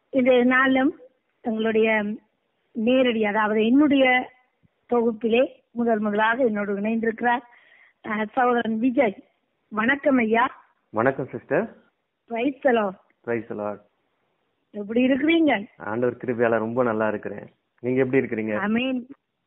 இன்றைய நாளும் எங்களுடைய நேரடி அதாவது என்னுடைய தொகுப்பிலே முதல் முதலாக என்னோடு இணைந்திருக்கிறார் அஹ், சகோதரன் விஜய் வணக்கம் ஐயா வணக்கம் சிஸ்டர் ரைத்தலோ பிரைஸ் லார்ட் எப்படி இருக்கிறீங்க ஆண்டவர் கிருபையால ரொம்ப நல்லா இருக்கிறேன் நீங்க எப்படி இருக்கிறீங்க ஐ மீன்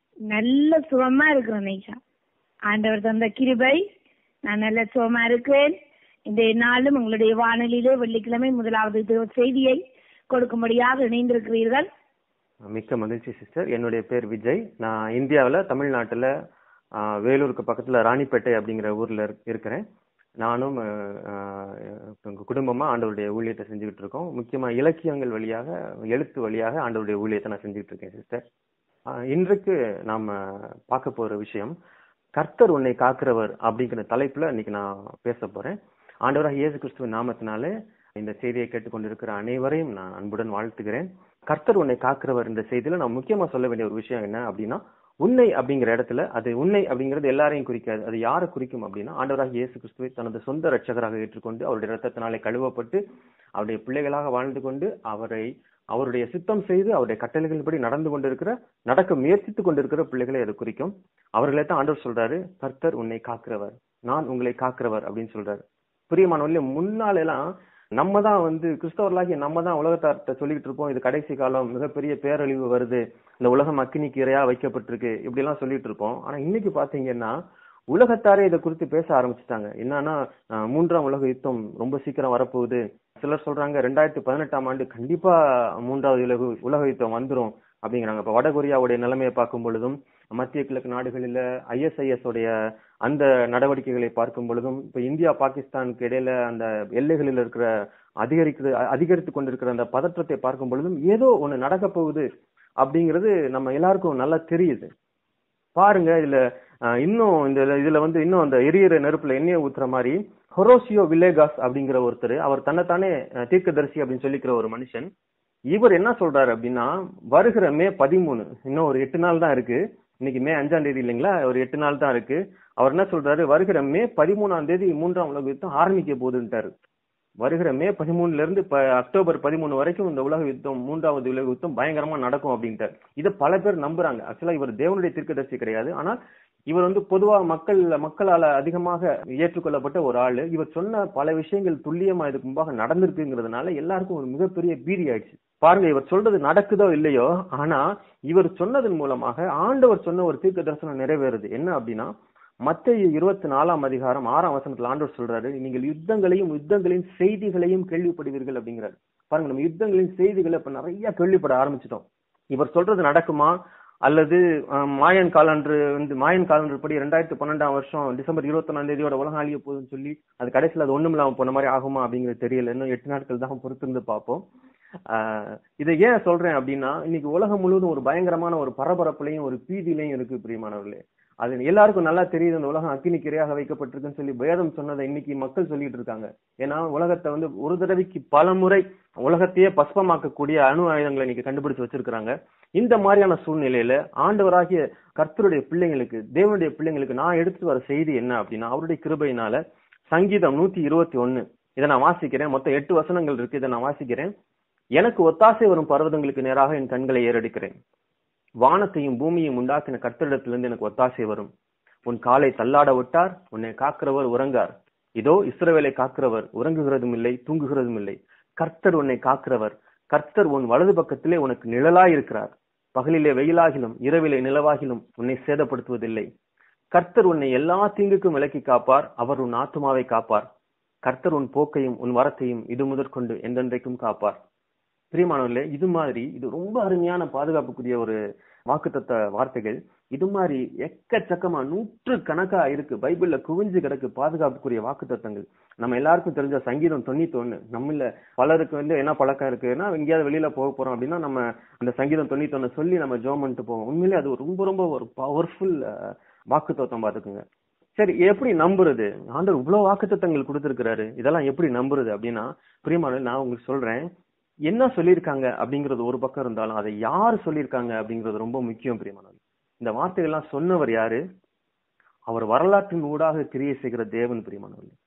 நல்ல சுகமா இருக்கிறேன் ஐயா ஆண்டவர் தந்த கிருபை நான் நல்ல சுகமா இருக்கிறேன் இன்றைய நாளும் உங்களுடைய வானொலியிலே வெள்ளிக்கிழமை முதலாவது தேவ செய்தியை கொடுக்கும்படியாக இணைந்திருக்கிறீர்கள் மிக்க மகிழ்ச்சி சிஸ்டர் என்னுடைய பேர் விஜய் நான் இந்தியாவுல தமிழ்நாட்டுல ஆ, வேலூருக்கு பக்கத்துல ராணிப்பேட்டை அப்படிங்கிற ஊர்ல இருக்- இருக்கிறேன் நானும் ஆ, ஆ, எங்க குடும்பமா ஆண்டவருடைய ஊழியத்தை செஞ்சுக்கிட்டு இருக்கோம் முக்கியமா இலக்கியங்கள் வழியாக எழுத்து வழியாக ஆண்டவருடைய ஊழியத்தை நான் செஞ்சுக்கிட்டு இருக்கேன் சிஸ்டர் இன்றைக்கு நாம பார்க்க போற விஷயம் கர்த்தர் உன்னை காக்கிறவர் அப்படிங்கிற தலைப்புல இன்னைக்கு நான் பேச போறேன் ஆண்டவராக இயேசு கிறிஸ்துவின் நாமத்தினாலே இந்த செய்தியை கேட்டுக்கொண்டிருக்கிற அனைவரையும் நான் அன்புடன் வாழ்த்துகிறேன் கர்த்தர் உன்னை காக்கிறவர் இந்த செய்தியில நான் முக்கியமா சொல்ல வேண்டிய ஒரு விஷயம் என்ன அப்படின்னா உன்னை அப்படிங்கிற இடத்துல அது உன்னை அப்படிங்கிறது எல்லாரையும் குறிக்காது அது யாரை குறிக்கும் அப்படின்னா ஆண்டவராக இயேசு கிறிஸ்துவை தனது சொந்த ரட்சகராக ஏற்றுக்கொண்டு அவருடைய ரத்தத்தினாலே கழுவப்பட்டு அவருடைய பிள்ளைகளாக வாழ்ந்து கொண்டு அவரை அவருடைய சித்தம் செய்து அவருடைய கட்டளைகளின்படி நடந்து கொண்டிருக்கிற நடக்க முயற்சித்துக் கொண்டிருக்கிற பிள்ளைகளை அது குறிக்கும் அவர்களை தான் ஆண்டவர் சொல்றாரு கர்த்தர் உன்னை காக்கிறவர் நான் உங்களை காக்கிறவர் அப்படின்னு சொல்றாரு பிரியமானவர்களே முன்னால எல்லாம் நம்ம தான் வந்து கிறிஸ்தவர்களாகிய நம்ம தான் உலகத்தார்ட்ட சொல்லிட்டு இருப்போம் இது கடைசி காலம் மிகப்பெரிய பேரழிவு வருது இந்த உலகம் அக்கினிக்கு இரையா வைக்கப்பட்டிருக்கு இப்படி எல்லாம் சொல்லிட்டு இருப்போம் ஆனா இன்னைக்கு பாத்தீங்கன்னா உலகத்தாரே இதை குறித்து பேச ஆரம்பிச்சுட்டாங்க என்னன்னா அஹ், மூன்றாம் உலக யுத்தம் ரொம்ப சீக்கிரம் வரப்போகுது சிலர் சொல்றாங்க ரெண்டாயிரத்தி பதினெட்டாம் ஆண்டு கண்டிப்பா மூன்றாவது உலக உலக யுத்தம் வந்துரும் அப்படிங்கிறாங்க இப்ப வடகொரியாவுடைய நிலைமையை பார்க்கும் பொழுதும் மத்திய கிழக்கு நாடுகளில ஐஎஸ்ஐஎஸ் உடைய அந்த நடவடிக்கைகளை பார்க்கும் பொழுதும் இப்ப இந்தியா பாகிஸ்தானுக்கு இடையில அந்த எல்லைகளில் இருக்கிற அதிகரிக்கிற அதிகரித்து கொண்டிருக்கிற அந்த பதற்றத்தை பார்க்கும் பொழுதும் ஏதோ ஒண்ணு நடக்க போகுது அப்படிங்கிறது நம்ம எல்லாருக்கும் நல்லா தெரியுது பாருங்க இதுல அஹ், இன்னும் இந்த இதுல வந்து இன்னும் அந்த எரியிற நெருப்புல எண்ணெயை ஊத்துற மாதிரி ஹொரோசியோ வில்லேகாஸ் அப்படிங்கிற ஒருத்தர் அவர் தன்னைத்தானே அஹ், தீர்க்கதரிசி அப்படின்னு சொல்லிக்கிற ஒரு மனுஷன் இவர் என்ன சொல்றாரு அப்படின்னா வருகிற மே பதிமூணு இன்னும் ஒரு எட்டு நாள் தான் இருக்கு இன்னைக்கு மே அஞ்சாம் தேதி இல்லைங்களா ஒரு எட்டு நாள் தான் இருக்கு அவர் என்ன சொல்றாரு வருகிற மே பதிமூணாம் தேதி மூன்றாம் உலக யுத்தம் ஆரம்பிக்க போகுதுன்ட்டாரு வருகிற மே பதிமூணுல இருந்து இப்ப அக்டோபர் பதிமூணு வரைக்கும் இந்த உலக யுத்தம் மூன்றாவது உலக யுத்தம் பயங்கரமா நடக்கும் அப்படின்ட்டு இதை பல பேர் நம்புறாங்க ஆக்சுவலா இவர் தேவனுடைய தீர்க்கதரிசி கிடையாது ஆனால் இவர் வந்து பொதுவா மக்கள் மக்களால அதிகமாக ஏற்றுக்கொள்ளப்பட்ட ஒரு ஆளு இவர் சொன்ன பல விஷயங்கள் துல்லியமா இதுக்கு முன்பாக நடந்திருக்குங்கிறதுனால எல்லாருக்கும் ஒரு மிகப்பெரிய பீதி ஆயிடுச்சு பாருங்க இவர் சொல்றது நடக்குதோ இல்லையோ ஆனா இவர் சொன்னதன் மூலமாக ஆண்டவர் சொன்ன ஒரு தீர்க்க தரிசனம் நிறைவேறுது என்ன அப்படின்னா மத்திய இருபத்தி நாலாம் அதிகாரம் ஆறாம் வசனத்துல ஆண்டவர் சொல்றாரு நீங்கள் யுத்தங்களையும் யுத்தங்களின் செய்திகளையும் கேள்விப்படுவீர்கள் அப்படிங்கிறாரு பாருங்க நம்ம யுத்தங்களின் செய்திகளை இப்ப நிறைய கேள்விப்பட ஆரம்பிச்சிட்டோம் இவர் சொல்றது நடக்குமா அல்லது அஹ், மாயன் காலன்று வந்து மாயன் காலண்டர் படி ரெண்டாயிரத்தி பன்னெண்டாம் வருஷம் டிசம்பர் இருபத்தொன்னாம் தேதியோட உலகம் அழிய போகுதுன்னு சொல்லி அது கடைசியில் அது ஒண்ணும் இல்லாம போன மாதிரி ஆகுமா அப்படிங்கிறது தெரியல இன்னும் எட்டு நாட்கள் தான் பொறுத்திருந்து பார்ப்போம் ஆஹ் இதை ஏன் சொல்றேன் அப்படின்னா இன்னைக்கு உலகம் முழுவதும் ஒரு பயங்கரமான ஒரு பரபரப்புலையும் ஒரு பீதியிலையும் இருக்கு பிரியமானவர்களே அது எல்லாருக்கும் நல்லா தெரியுது இந்த உலகம் அக்கினிக்கு இரையாக வைக்கப்பட்டிருக்குன்னு சொல்லி வேதம் சொன்னதை இன்னைக்கு மக்கள் சொல்லிட்டு இருக்காங்க ஏன்னா உலகத்தை வந்து ஒரு தடவைக்கு பல முறை உலகத்தையே பஸ்பமாக்கக்கூடிய அணு ஆயுதங்களை இன்னைக்கு கண்டுபிடிச்சு வச்சிருக்கிறாங்க இந்த மாதிரியான சூழ்நிலையில ஆண்டவராகிய கர்த்தருடைய பிள்ளைங்களுக்கு தேவனுடைய பிள்ளைங்களுக்கு நான் எடுத்து வர செய்தி என்ன அப்படின்னா அவருடைய கிருபையினால சங்கீதம் நூத்தி இருபத்தி ஒண்ணு இதை நான் வாசிக்கிறேன் மொத்தம் எட்டு வசனங்கள் இருக்கு இதை நான் வாசிக்கிறேன் எனக்கு ஒத்தாசை வரும் பர்வதங்களுக்கு நேராக என் கண்களை ஏறெடுக்கிறேன் வானத்தையும் பூமியையும் உண்டாக்கின கர்த்தரிடத்திலிருந்து எனக்கு ஒத்தாசை வரும் உன் காலை தள்ளாட விட்டார் உன்னை காக்கிறவர் உறங்கார் இதோ இஸ்ரவேலை காக்கிறவர் உறங்குகிறதும் இல்லை தூங்குகிறதும் இல்லை கர்த்தர் உன்னை காக்கிறவர் கர்த்தர் உன் வலது பக்கத்திலே உனக்கு நிழலாய் இருக்கிறார் பகலிலே வெயிலாகிலும் இரவிலே நிலவாகிலும் உன்னை சேதப்படுத்துவதில்லை கர்த்தர் உன்னை எல்லா தீங்குக்கும் விலக்கி காப்பார் அவர் உன் ஆத்துமாவை காப்பார் கர்த்தர் உன் போக்கையும் உன் வரத்தையும் இது முதற்கொண்டு எந்தெந்தைக்கும் காப்பார் பிரியமானவர்களே இது மாதிரி இது ரொம்ப அருமையான பாதுகாப்புக்குரிய ஒரு வாக்குத்தத்த வார்த்தைகள் இது மாதிரி எக்கச்சக்கமா நூற்று கணக்கா இருக்கு பைபிள்ல குவிஞ்சு கிடக்கு பாதுகாப்புக்குரிய வாக்குத்தத்தங்கள் நம்ம எல்லாருக்கும் தெரிஞ்ச சங்கீதம் தொண்ணூத்தி ஒண்ணு நம்மள பலருக்கு வந்து என்ன பழக்கம் இருக்குன்னா எங்கேயாவது வெளியில போக போறோம் அப்படின்னா நம்ம அந்த சங்கீதம் தொண்ணூத்தி ஒண்ணு சொல்லி நம்ம ஜோம் பண்ணிட்டு போவோம் உண்மையிலே அது ஒரு ரொம்ப ரொம்ப ஒரு பவர்ஃபுல் வாக்குத்தத்தம் பாத்துக்குங்க சரி எப்படி நம்புறது ஆண்டவர் இவ்வளவு வாக்குத்தத்தங்கள் கொடுத்திருக்கிறாரு இதெல்லாம் எப்படி நம்புறது அப்படின்னா பிரியமான நான் உங்களுக்கு சொல்றேன் என்ன சொல்லியிருக்காங்க அப்படிங்கிறது ஒரு பக்கம் இருந்தாலும் அதை யார் சொல்லியிருக்காங்க அப்படிங்கிறது ரொம்ப முக்கியம் பிரியமானது இந்த வார்த்தைகள்லாம் சொன்னவர் யாரு அவர் வரலாற்றின் ஊடாக கிரியை செய்கிற தேவன் பிரியமானவர்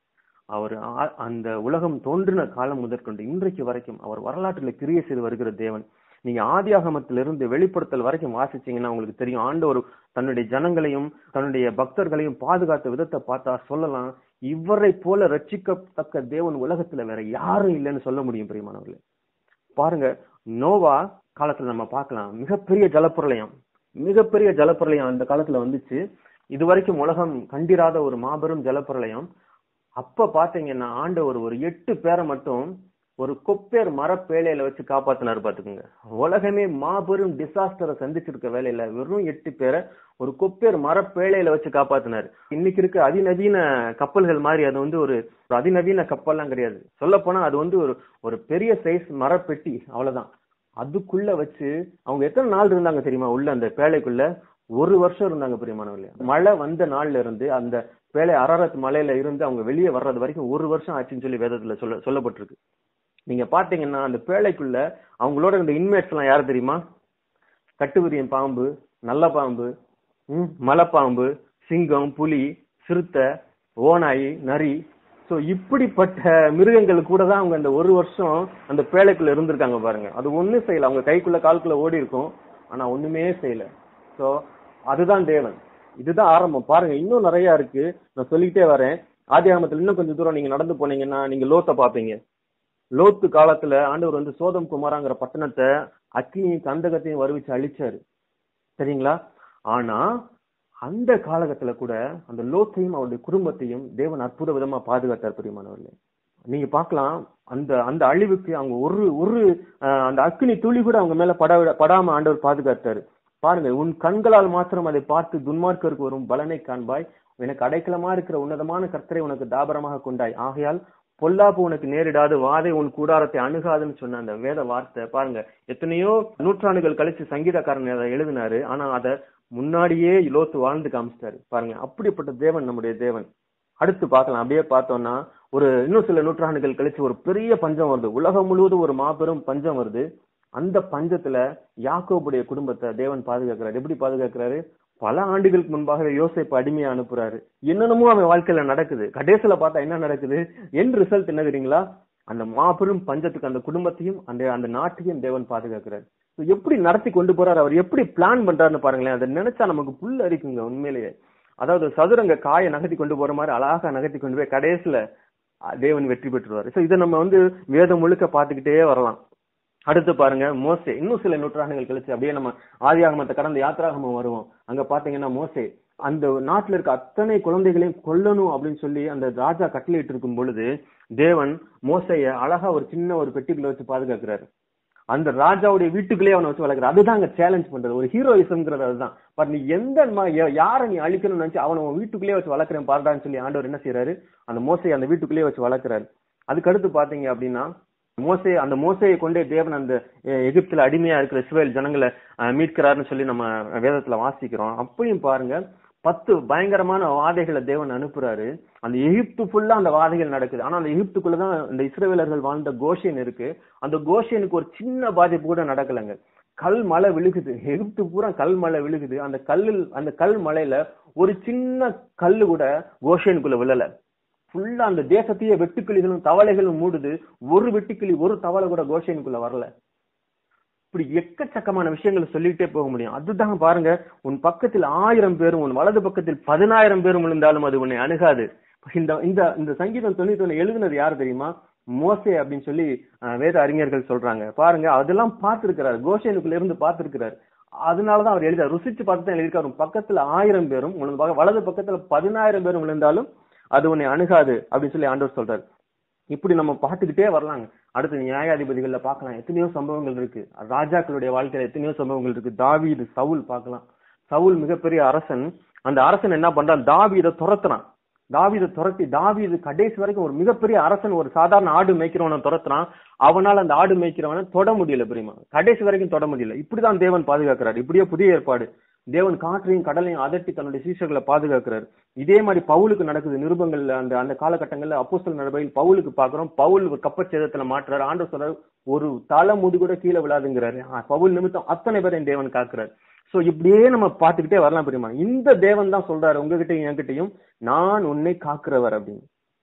அவர் ஆ- அந்த உலகம் தோன்றின காலம் முதற்கொண்டு இன்றைக்கு வரைக்கும் அவர் வரலாற்றில் கிரியை செய்து வருகிற தேவன் நீங்க ஆதியாகமத்திலிருந்து வெளிப்படுத்தல் வரைக்கும் வாசிச்சீங்கன்னா உங்களுக்கு தெரியும் ஆண்டவர் தன்னுடைய ஜனங்களையும் தன்னுடைய பக்தர்களையும் பாதுகாத்த விதத்தை பார்த்தா சொல்லலாம் இவரை போல ரட்சிக்கத்தக்க தேவன் உலகத்துல வேற யாரும் இல்லைன்னு சொல்ல முடியும் பிரியமானவர்களே பாருங்க நோவா காலத்துல நம்ம பார்க்கலாம் மிகப்பெரிய ஜலப்பிரளயம் மிகப்பெரிய ஜலப்பிரளயம் அந்த காலத்துல வந்துச்சு இது வரைக்கும் உலகம் கண்டிராத ஒரு மாபெரும் ஜலப்பிரளயம் அப்ப பாத்தீங்கன்னா ஆண்டவர் ஒரு எட்டு பேரை மட்டும் ஒரு கொப்பேர் மரப்பேழையில வச்சு காப்பாத்தினாரு பாத்துக்கோங்க உலகமே மாபெரும் டிசாஸ்டரை சந்திச்சிருக்க வேலையில வெறும் எட்டு பேரை ஒரு கொப்பேர் மரப்பேழையில வச்சு காப்பாத்தினாரு இன்னைக்கு இருக்க அதிநவீன கப்பல்கள் மாதிரி அது வந்து ஒரு ஒரு அதிநவீன கப்பல்லாம் கிடையாது சொல்ல போனா அது வந்து ஒரு ஒரு பெரிய சைஸ் மரப்பெட்டி அவ்வளவுதான் அதுக்குள்ள வச்சு அவங்க எத்தனை நாள் இருந்தாங்க தெரியுமா உள்ள அந்த பேழைக்குள்ள ஒரு வருஷம் இருந்தாங்க பிரியமானவர்களே மழை வந்த நாள்ல இருந்து அந்த பேழை அரரத் மலையில இருந்து அவங்க வெளியே வர்றது வரைக்கும் ஒரு வருஷம் ஆச்சுன்னு சொல்லி வேதத்துல சொல்ல சொல்லப்பட்டிருக்கு நீங்க பாத்தீங்கன்னா அந்த பேழைக்குள்ள அவங்களோட இருந்த இன்மேட்ஸ் எல்லாம் யாரு தெரியுமா கட்டுவிரியன் பாம்பு நல்ல பாம்பு ம், மலைப்பாம்பு சிங்கம் புலி சிறுத்தை ஓநாய் நரி சோ இப்படிப்பட்ட மிருகங்கள் கூட தான் அவங்க அந்த ஒரு வருஷம் அந்த பேழைக்குள்ள இருந்திருக்காங்க பாருங்க அது ஒண்ணும் செய்யல அவங்க கைக்குள்ள காலுக்குள்ள ஓடி இருக்கும் ஆனா ஒண்ணுமே செய்யல சோ அதுதான் தேவன் இதுதான் ஆரம்பம் பாருங்க இன்னும் நிறைய இருக்கு நான் சொல்லிக்கிட்டே வரேன் ஆதியாகமத்துல இன்னும் கொஞ்சம் தூரம் நீங்க நடந்து போனீங்கன்னா நீங்க லோத்தை பாப்பீங்க லோத்து காலத்துல ஆண்டவர் வந்து சோதம் குமாராங்கிற பட்டணத்தை அக்கினியும் கந்தகத்தையும் வருவிச்சு அழிச்சாரு சரிங்களா ஆனா அந்த காலகட்டத்துல கூட அந்த லோத்தையும் அவருடைய குடும்பத்தையும் தேவன் அற்புத விதமா பாதுகாத்தார் பிரியமானவர்களே நீங்க பார்க்கலாம் அந்த அந்த அழிவுக்கு அவங்க ஒரு ஒரு அஹ், அந்த அக்கினி துளி கூட அவங்க மேல பட படாம ஆண்டவர் பாதுகாத்தாரு பாருங்க உன் கண்களால் மாத்திரம் அதை பார்த்து துன்மார்க்கருக்கு வரும் பலனை காண்பாய் எனக்கு அடைக்கலமா இருக்கிற உன்னதமான கர்த்தரை உனக்கு தாபரமாக கொண்டாய் ஆகையால் பொல்லாப்பு உனக்கு நேரிடாது வாதை உன் கூடாரத்தை அணுகாதுன்னு சொன்ன அந்த வேத வார்த்தை பாருங்க எத்தனையோ நூற்றாண்டுகள் கழிச்சு சங்கீதக்காரன் அதை எழுதினாரு ஆனா அதை முன்னாடியே லோத்து வாழ்ந்து காமிச்சிட்டாரு பாருங்க அப்படிப்பட்ட தேவன் நம்முடைய தேவன் அடுத்து பார்க்கலாம் அப்படியே பார்த்தோம்னா ஒரு இன்னும் சில நூற்றாண்டுகள் கழிச்சு ஒரு பெரிய பஞ்சம் வருது உலகம் முழுவதும் ஒரு மாபெரும் பஞ்சம் வருது அந்த பஞ்சத்துல யாக்கோபுடைய குடும்பத்தை தேவன் பாதுகாக்கிறாரு எப்படி பாதுகாக்கிறாரு பல ஆண்டுகளுக்கு முன்பாகவே யோசேப்பு அடிமையா அனுப்புறாரு என்னென்னமோ அவன் வாழ்க்கையில நடக்குது கடைசியில பார்த்தா என்ன நடக்குது என் ரிசல்ட் என்ன தெரியுங்களா அந்த மாபெரும் பஞ்சத்துக்கு அந்த குடும்பத்தையும் அந்த அந்த நாட்டையும் தேவன் பாதுகாக்கிறார் So எப்படி நடத்தி கொண்டு போறாரு அவர் எப்படி பிளான் பண்றாருன்னு பாருங்களேன் அதை நினைச்சா நமக்கு புல் அரிக்குங்க உண்மையிலேயே அதாவது சதுரங்க காயை நகர்த்தி கொண்டு போற மாதிரி அழகா நகர்த்தி கொண்டு போய் கடைசியில அஹ், தேவன் வெற்றி பெற்றுருவாரு சோ இதை நம்ம வந்து வேதம் முழுக்க பாத்துக்கிட்டே வரலாம் அடுத்து பாருங்க மோசே இன்னும் சில நூற்றாண்டுகள் கழிச்சு அப்படியே நம்ம ஆதியாகமத்தை கடந்த யாத்திராகமம் வருவோம் அங்க பாத்தீங்கன்னா மோசே அந்த நாட்டுல இருக்க அத்தனை குழந்தைகளையும் கொல்லணும் அப்படின்னு சொல்லி அந்த ராஜா கட்டளையிட்டு இருக்கும் பொழுது தேவன் மோசைய அழகா ஒரு சின்ன ஒரு பெட்டிக்குள்ள வச்சு பாதுகாக்கிறாரு அந்த ராஜாவுடைய வீட்டுக்குள்ளேயே அவனை வச்சு வளர்க்குற அதுதான் அங்க சேலஞ்ச் பண்றது ஒரு ஹீரோயிசம்ங்கிறது அதுதான் பட் நீ எந்த ம- ய- யாரை நீ அழிக்கணும்னு நினைச்சு அவனை உன் வீட்டுக்குள்ளேயே வச்சு வளர்க்குறேன் பாருடான்னு சொல்லி ஆண்டவர் என்ன செய்யறாரு அந்த மோசையை அந்த வீட்டுக்குள்ளேயே வச்சு வளர்க்குறாரு அதுக்கு அடுத்து பாத்தீங்க அப்படின்னா மோசே அந்த மோசையை கொண்டே தேவன் அந்த எ- எகிப்துல அடிமையா இருக்கிற இஸ்ரேல் ஜனங்களை அஹ், மீட்கிறாருன்னு சொல்லி நம்ம வேதத்துல வாசிக்கிறோம் அப்பயும் பாருங்க பத்து பயங்கரமான வாதைகளை தேவன் அனுப்புறாரு அந்த எகிப்து ஃபுல்லா அந்த வாதைகள் நடக்குது ஆனா அந்த எகிப்துக்குள்ளதான் இந்த இஸ்ரேலர்கள் வாழ்ந்த கோஷன் இருக்கு அந்த கோஷனுக்கு ஒரு சின்ன பாதிப்பு கூட நடக்கலைங்க கல் மழை விழுகுது எகிப்து பூரா கல் மழை விழுகுது அந்த கல்லில் அந்த கல் மலையில ஒரு சின்ன கல்லு கூட கோஷனுக்குள்ள விழல ஃபுல்லா அந்த தேசத்தையே வெட்டுக்கிளிகளும் தவளைகளும் மூடுது ஒரு வெட்டுக்கிளி ஒரு தவளை கூட கோஷனுக்குள்ள வரல இப்படி எக்கச்சக்கமான விஷயங்களை சொல்லிட்டே போக முடியும் அதுதான் பாருங்க உன் பக்கத்தில் ஆயிரம் பேரும் உன் வலது பக்கத்தில் பதினாயிரம் பேரும் விழுந்தாலும் அது உன்னை அணுகாது இந்த இந்த இந்த சங்கீதம் தொண்ணூத்தி ஒண்ணு எழுதுனது யாரு தெரியுமா மோசே அப்படின்னு சொல்லி அஹ், வேத அறிஞர்கள் சொல்றாங்க பாருங்க அதெல்லாம் பார்த்திருக்கிறார் கோஷனுக்குள்ள இருந்து பார்த்திருக்கிறார் அதனாலதான் அவர் எழுத ருசிச்சு பார்த்து தான் எழுதியிருக்காரு உன் பக்கத்துல ஆயிரம் பேரும் உனது பக்க- வலது பக்கத்துல பதினாயிரம் பேரும் விழுந்தாலும் அது உன்னை அணுகாது அப்படின்னு சொல்லி ஆண்டவர் சொல்றாரு இப்படி நம்ம பார்த்துக்கிட்டே வரலாங்க அடுத்து நியாயாதிபதிகள்ல பார்க்கலாம் எத்தனையோ சம்பவங்கள் இருக்கு ராஜாக்களுடைய வாழ்க்கையில எத்தனையோ சம்பவங்கள் இருக்கு தாவீது சவுல் பார்க்கலாம் சவுல் மிகப்பெரிய அரசன் அந்த அரசன் என்ன பண்றான் தாவீதை துரத்துறான் தாவீதை துரத்தி தாவீது கடைசி வரைக்கும் ஒரு மிகப்பெரிய அரசன் ஒரு சாதாரண ஆடு மேய்க்கிறவனை துரத்துறான் அவனால அந்த ஆடு மேய்க்கிறவனை தொட முடியல பிரியமா கடைசி வரைக்கும் தொட முடியல இப்படிதான் தேவன் பாதுகாக்கிறார் இப்படியே புதிய ஏற்பாடு தேவன் காற்றையும் கடலையும் அதட்டி தன்னுடைய சீஷர்களை பாதுகாக்கிறார் இதே மாதிரி பவுலுக்கு நடக்குது நிருபங்கள்ல அந்த அந்த காலகட்டங்கள்ல அப்போஸ்தல நடவையில் பவுலுக்கு பாக்குறோம் பவுல் ஒரு கப்பல் சேதத்துல மாட்டுறாரு ஆண்டு சொல்றாரு ஒரு தலை முடி கூட கீழே விழாதுங்கிறாரு ஆ, பவுல் நிமித்தம் அத்தனை பேரையும் தேவன் காக்குறாரு சோ இப்படியே நம்ம பார்த்துக்கிட்டே வரலாம் தெரியுமா இந்த தேவன் தான் சொல்றாரு உங்ககிட்டயும் என்கிட்டயும் நான் உன்னை காக்குறவர் அப்படின்னு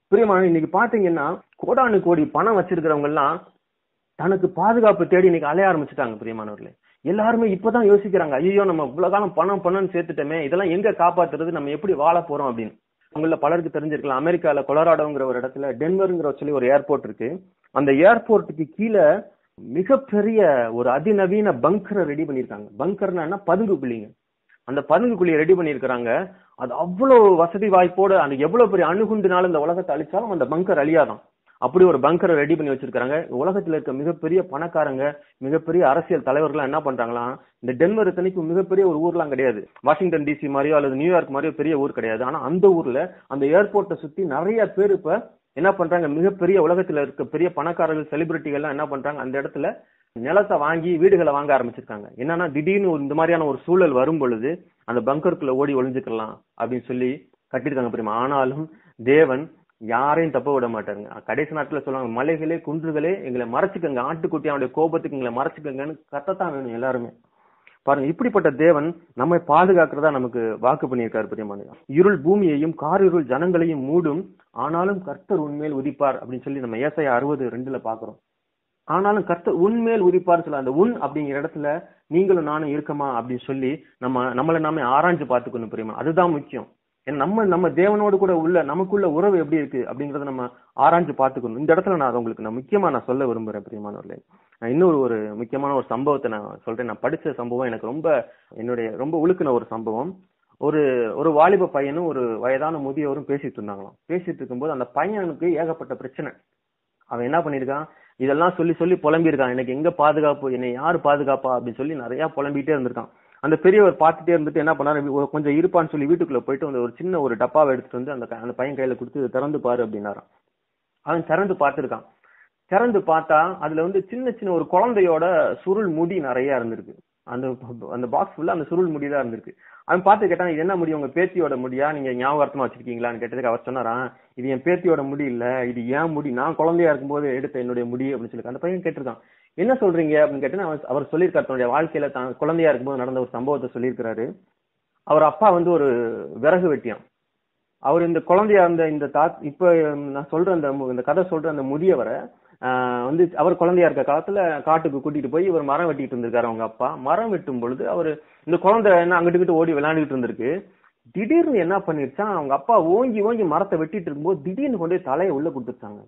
பிரியமான இன்னைக்கு பாத்தீங்கன்னா கோடானு கோடி பணம் வச்சிருக்கிறவங்க எல்லாம் தனக்கு பாதுகாப்பு தேடி இன்னைக்கு அலைய ஆரம்பிச்சுட்டாங்க பிரியமானவர்களே எல்லாருமே இப்பதான் யோசிக்கிறாங்க ஐயோ நம்ம இவ்வளவு காலம் பணம் பணம்னு சேர்த்துட்டோமே இதெல்லாம் எங்க காப்பாத்துறது நம்ம எப்படி வாழ போறோம் அப்படின்னு உங்கள பலருக்கு தெரிஞ்சிருக்கலாம் அமெரிக்கால கொலராடோங்கிற ஒரு இடத்துல டென்வருங்கிற சொல்லி ஒரு ஏர்போர்ட் இருக்கு அந்த ஏர்போர்ட்டுக்கு கீழே மிகப்பெரிய ஒரு அதிநவீன பங்கரை ரெடி பண்ணிருக்காங்க பங்கர்னா என்ன பதுங்கு குழிங்க அந்த பதுங்கு குழியை ரெடி பண்ணிருக்கிறாங்க அது அவ்வளவு வசதி வாய்ப்போட அந்த எவ்வளவு பெரிய அணுகுண்டுனால இந்த உலகத்தை அழிச்சாலும் அந்த பங்கர் அழியாதான் அப்படி ஒரு பங்கரை ரெடி பண்ணி வச்சிருக்காங்க உலகத்துல இருக்க மிகப்பெரிய பணக்காரங்க மிகப்பெரிய அரசியல் தலைவர்கள் என்ன பண்றாங்களாம் இந்த டென்வர் இத்தனைக்கு மிகப்பெரிய ஒரு ஊர்லாம் கிடையாது வாஷிங்டன் டிசி மாதிரியோ அல்லது நியூயார்க் மாதிரியோ பெரிய ஊர் கிடையாது ஆனா அந்த ஊர்ல அந்த ஏர்போர்ட்டை சுத்தி நிறைய பேர் இப்ப என்ன பண்றாங்க மிகப்பெரிய உலகத்துல இருக்க பெரிய பணக்காரர்கள் செலிபிரிட்டிகள் எல்லாம் என்ன பண்றாங்க அந்த இடத்துல நிலத்தை வாங்கி வீடுகளை வாங்க ஆரம்பிச்சிருக்காங்க என்னன்னா திடீர்னு ஒரு இந்த மாதிரியான ஒரு சூழல் வரும் பொழுது அந்த பங்கருக்குள்ள ஓடி ஒளிஞ்சுக்கலாம் அப்படின்னு சொல்லி கட்டிருக்காங்க பிரிமா ஆனாலும் தேவன் யாரையும் தப்ப விட மாட்டாருங்க கடைசி நாட்டுல சொல்லுவாங்க மலைகளே குன்றுகளே எங்களை மறைச்சுக்கங்க ஆட்டுக்குட்டி அவனுடைய கோபத்துக்கு எங்களை மறைச்சுக்கங்கன்னு கத்தத்தான் வேணும் எல்லாருமே பாருங்க இப்படிப்பட்ட தேவன் நம்மை பாதுகாக்கிறதா நமக்கு வாக்கு பண்ணியிருக்காரு பிரியமான இருள் பூமியையும் காரிருள் ஜனங்களையும் மூடும் ஆனாலும் கர்த்தர் உண்மையில் உதிப்பார் அப்படின்னு சொல்லி நம்ம ஏசாய அறுபது ரெண்டுல பாக்குறோம் ஆனாலும் கர்த்தர் உண்மையில் உதிப்பார் சொல்ல அந்த உன் அப்படிங்கிற இடத்துல நீங்களும் நானும் இருக்கமா அப்படின்னு சொல்லி நம்ம நம்மளை நாமே ஆராய்ஞ்சு பார்த்துக்கணும் பிரியமா அதுதான் முக்கியம் ஏன்னா நம்ம நம்ம தேவனோடு கூட உள்ள நமக்குள்ள உறவு எப்படி இருக்கு அப்படிங்கறத நம்ம ஆராய்ஞ்சு பார்த்துக்கணும் இந்த இடத்துல நான் உங்களுக்கு நான் முக்கியமா நான் சொல்ல விரும்புறேன் பிரியமானவர்களே நான் இன்னொரு ஒரு முக்கியமான ஒரு சம்பவத்தை நான் சொல்றேன் நான் படிச்ச சம்பவம் எனக்கு ரொம்ப என்னுடைய ரொம்ப உழுக்கின ஒரு சம்பவம் ஒரு ஒரு வாலிப பையனும் ஒரு வயதான முதியவரும் பேசிட்டு இருந்தாங்களாம் பேசிட்டு இருக்கும்போது அந்த பையனுக்கு ஏகப்பட்ட பிரச்சனை அவன் என்ன பண்ணிருக்கான் இதெல்லாம் சொல்லி சொல்லி புலம்பியிருக்கான் எனக்கு எங்க பாதுகாப்பு என்னை யாரு பாதுகாப்பா அப்படின்னு சொல்லி நிறைய புலம்பிட்டே இருந்திருக்கான் அந்த பெரியவர் பார்த்துட்டே இருந்துட்டு என்ன பண்ணாரு கொஞ்சம் இருப்பான்னு சொல்லி வீட்டுக்குள்ள போயிட்டு வந்து ஒரு சின்ன ஒரு டப்பாவை எடுத்துட்டு வந்து அந்த அந்த பையன் கையில கொடுத்து இதை திறந்து பாரு அப்படின்னாராம் அவன் திறந்து பார்த்திருக்கான் திறந்து பார்த்தா அதுல வந்து சின்ன சின்ன ஒரு குழந்தையோட சுருள் முடி நிறைய இருந்திருக்கு அந்த அந்த பாக்ஸ் ஃபுல்லா அந்த சுருள் முடி தான் இருந்திருக்கு அவன் பார்த்து கேட்டான் இது என்ன முடி உங்க பேத்தியோட முடியா நீங்க ஞாபகமா வச்சிருக்கீங்களான்னு கேட்டதுக்கு அவர் சொன்னாராம் இது என் பேத்தியோட முடி இல்ல இது ஏன் முடி நான் குழந்தையா இருக்கும்போது எடுத்த என்னுடைய முடி அப்படின்னு சொல்லி அந்த பையன் கேட்டிருக்கான் என்ன சொல்றீங்க அப்படின்னு கேட்டேன் அவர் அவர் சொல்லியிருக்காரு தன்னுடைய வாழ்க்கையில தான் குழந்தையா இருக்கும்போது நடந்த ஒரு சம்பவத்தை சொல்லியிருக்கிறாரு அவர் அப்பா வந்து ஒரு விறகு வெட்டியான் அவர் இந்த குழந்தையா இருந்த இந்த தா இப்ப நான் சொல்ற அந்த இந்த கதை சொல்ற அந்த முதியவரை வந்து அவர் குழந்தையா இருக்க காலத்துல காட்டுக்கு கூட்டிட்டு போய் இவர் மரம் வெட்டிட்டு இருந்திருக்காரு அவங்க அப்பா மரம் வெட்டும் பொழுது அவரு இந்த குழந்தை என்ன அங்கிட்டு ஓடி விளையாண்டுட்டு இருந்திருக்கு திடீர்னு என்ன பண்ணிருச்சான் அவங்க அப்பா ஓங்கி ஓங்கி மரத்தை வெட்டிட்டு இருக்கும்போது திடீர்னு கொண்டு போய் தலையை உள்ள கொடுத்துருச்சாங்க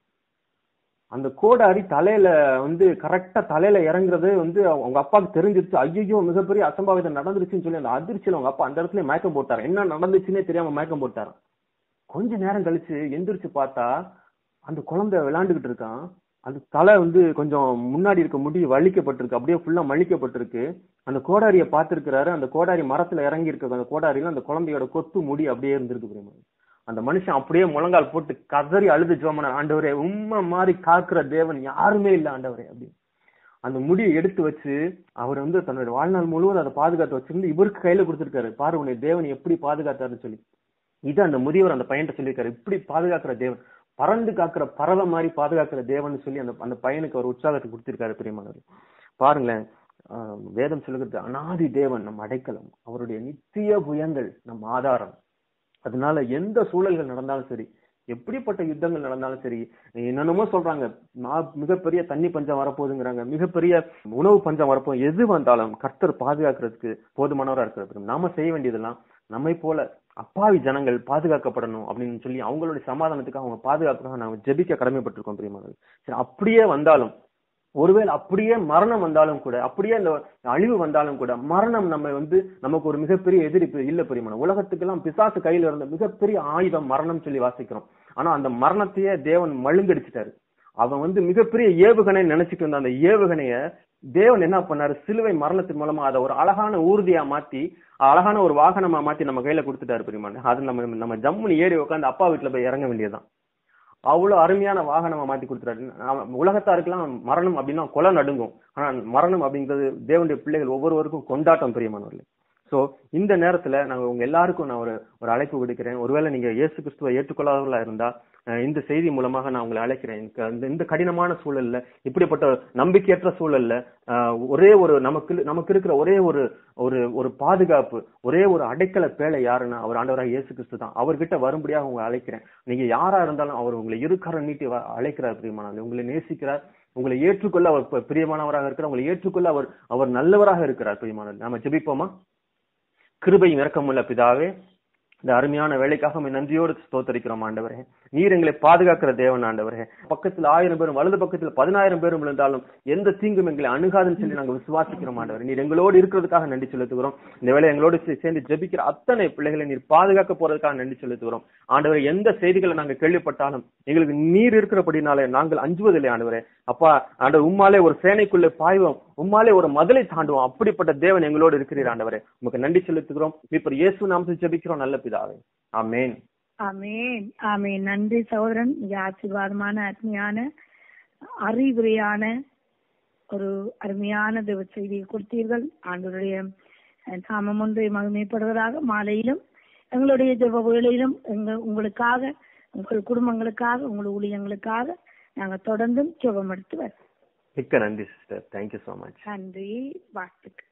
அந்த கோடாரி தலையில வந்து கரெக்டா தலையில இறங்குறது வந்து அவங்க அப்பாவுக்கு தெரிஞ்சிருச்சு ஐயோ மிகப்பெரிய அசம்பாவிதம் நடந்துருச்சுன்னு சொல்லி அந்த அதிர்ச்சியில அவங்க அப்பா அந்த இடத்துல மயக்கம் போட்டாரு என்ன நடந்துச்சுன்னே தெரியாம மயக்கம் போட்டாரு கொஞ்ச நேரம் கழிச்சு எந்திரிச்சு பார்த்தா அந்த குழந்தை விளையாண்டுகிட்டு இருக்கான் அந்த தலை வந்து கொஞ்சம் முன்னாடி இருக்க முடி வலிக்கப்பட்டிருக்கு அப்படியே ஃபுல்லா மலிக்கப்பட்டிருக்கு அந்த கோடாரிய பார்த்திருக்கிறாரு அந்த கோடாரி மரத்துல இறங்கி இருக்க அந்த கோடாரியில அந்த குழந்தையோட கொத்து முடி அப்படியே இருந்திருக்கு பிரியமா அந்த மனுஷன் அப்படியே முழங்கால் போட்டு கதறி அழுது ஜோமன ஆண்டவரே உண்மை மாதிரி காக்குற தேவன் யாருமே இல்லை ஆண்டவரே அப்படின்னு அந்த முடியை எடுத்து வச்சு அவர் வந்து தன்னுடைய வாழ்நாள் முழுவதும் அதை பாதுகாத்து வச்சிருந்து இவருக்கு கையில கொடுத்திருக்காரு பாரு உன்னை தேவன் எப்படி பாதுகாத்தாருன்னு சொல்லி இது அந்த முதியவர் அந்த பையன்ட்ட சொல்லியிருக்காரு இப்படி பாதுகாக்கிற தேவன் பறந்து காக்கிற பறவை மாதிரி பாதுகாக்கிற தேவன் சொல்லி அந்த அந்த பையனுக்கு ஒரு உற்சாகத்தை கொடுத்திருக்காரு பிரியமானவர் பாருங்களேன் வேதம் சொல்லுகிறது அனாதி தேவன் நம் அடைக்கலம் அவருடைய நித்திய புயங்கள் நம் ஆதாரம் அதனால எந்த சூழல்கள் நடந்தாலும் சரி எப்படிப்பட்ட யுத்தங்கள் நடந்தாலும் சரி என்னென்னமோ சொல்றாங்க மிகப்பெரிய தண்ணி பஞ்சம் வரப்போகுதுங்கிறாங்க மிகப்பெரிய உணவு பஞ்சம் வரப்போகுது எது வந்தாலும் கர்த்தர் பாதுகாக்கிறதுக்கு போதுமானவரா இருக்கிறது நாம செய்ய வேண்டியதெல்லாம் நம்மை போல அப்பாவி ஜனங்கள் பாதுகாக்கப்படணும் அப்படின்னு சொல்லி அவங்களுடைய சமாதானத்துக்கு அவங்க பாதுகாக்கணும் நாம ஜெபிக்க கடமைப்பட்டிருக்கோம் பிரியமானது சரி அப்படியே வந்தாலும் ஒருவேளை அப்படியே மரணம் வந்தாலும் கூட அப்படியே இந்த அழிவு வந்தாலும் கூட மரணம் நம்ம வந்து நமக்கு ஒரு மிகப்பெரிய எதிர்ப்பு இல்ல பெரியமான உலகத்துக்கெல்லாம் பிசாசு கையில இருந்த மிகப்பெரிய ஆயுதம் மரணம் சொல்லி வாசிக்கிறோம் ஆனா அந்த மரணத்தையே தேவன் மழுங்கடிச்சிட்டாரு அவன் வந்து மிகப்பெரிய ஏவுகணை நினைச்சிட்டு இருந்த அந்த ஏவுகணைய தேவன் என்ன பண்ணாரு சிலுவை மரணத்தின் மூலமா அதை ஒரு அழகான ஊர்தியா மாத்தி அழகான ஒரு வாகனமா மாத்தி நம்ம கையில கொடுத்துட்டாரு பெரியமான அது நம்ம நம்ம ஜம்முனு ஏறி உட்காந்து அப்பா வீட்டுல போய் இறங்க வேண்டியதுதான் அவ்வளவு அருமையான வாகனமா மாத்தி கொடுத்துறாரு உலகத்தாருக்கெல்லாம் மரணம் அப்படின்னா கொலை நடுங்கும் ஆனா மரணம் அப்படிங்கிறது தேவனுடைய பிள்ளைகள் ஒவ்வொருவருக்கும் கொண்டாட்டம் பிரியமானவர்கள் சோ இந்த நேரத்துல நாங்க உங்க எல்லாருக்கும் நான் ஒரு ஒரு அழைப்பு விடுக்கிறேன் ஒருவேளை நீங்க இயேசு கிறிஸ்துவை ஏற்றுக்கொள்ளாதவர்களா இருந்தா அஹ் இந்த செய்தி மூலமாக நான் உங்களை அழைக்கிறேன் எனக்கு அந்த இந்த கடினமான சூழல்ல இப்படிப்பட்ட நம்பிக்கையற்ற சூழல்ல அஹ் ஒரே ஒரு நமக்கு நமக்கு இருக்கிற ஒரே ஒரு ஒரு ஒரு பாதுகாப்பு ஒரே ஒரு அடைக்கல பேழை யாருன்னா அவர் ஆண்டவராக இயேசு கிறிஸ்து தான் அவர்கிட்ட வரும்படியாக உங்களை அழைக்கிறேன் நீங்க யாரா இருந்தாலும் அவர் உங்களை இருக்கரம் நீட்டி வ- அழைக்கிறார் பிரியமானவர்களே உங்களை நேசிக்கிறார் உங்களை ஏற்றுக்கொள்ள அவர் ப- பிரியமானவராக இருக்கிறார் உங்களை ஏற்றுக்கொள்ள அவர் அவர் நல்லவராக இருக்கிறார் பிரியமானவர் நாம ஜெபிப்போமா கிருபையும் இரக்கமுள்ள பிதாவே இந்த அருமையான வேலைக்காக உம்மை நன்றியோடு ஸ்தோத்தரிக்கிறோம் ஆண்டவரே நீர் எங்களை பாதுகாக்கிற தேவன் ஆண்டவரே பக்கத்தில் ஆயிரம் பேரும் வலது பக்கத்தில் பதினாயிரம் பேரும் இருந்தாலும் எந்த தீங்கும் எங்களை அணுகாதுன்னு சொல்லி நாங்கள் விசுவாசிக்கிறோம் ஆண்டவரே நீர் எங்களோடு இருக்கிறதுக்காக நன்றி செலுத்துகிறோம் இந்த வேலை எங்களோடு சே- சேர்ந்து ஜெபிக்கிற அத்தனை பிள்ளைகளை நீர் பாதுகாக்க போறதுக்காக நன்றி செலுத்துகிறோம் ஆண்டவரே எந்த செய்திகளை நாங்கள் கேள்விப்பட்டாலும் எங்களுக்கு நீர் இருக்கிறபடினாலே நாங்கள் அஞ்சுவதில்லை ஆண்டவரே அப்பா ஆண்டவர் உம்மாலே ஒரு சேனைக்குள்ளே பாய்வோம் உம்மாலே ஒரு மதலை தாண்டுவோம் அப்படிப்பட்ட தேவன் எங்களோடு இருக்கிறீர் ஆண்டவரே உமக்கு நன்றி செலுத்துகிறோம் இப்ப இயேசு நாமத்தில் ஜெபிக்கிறோம் நல்ல பிதாவே ஆமென் ஆமென் ஆமென் நன்றி சகோதரன் மிக ஆசீர்வாதமான அருமையான அறிவுரையான ஒரு அருமையான தேவ செய்தியை கொடுத்தீர்கள் ஆண்டவருடைய அஹ், நாமம் ஒன்றை மகிமைப்படுவதாக மாலையிலும் எங்களுடைய ஜெப வேளையிலும் எங்க உங்களுக்காக உங்கள் குடும்பங்களுக்காக உங்கள் ஊழியங்களுக்காக நாங்க தொடர்ந்தும் ஜெபம் எடுத்து வரோம் மிக்க நன்றி சிஸ்டர் தேங்க்யூ so மச் நன்றி வாழ்த்துக்கள்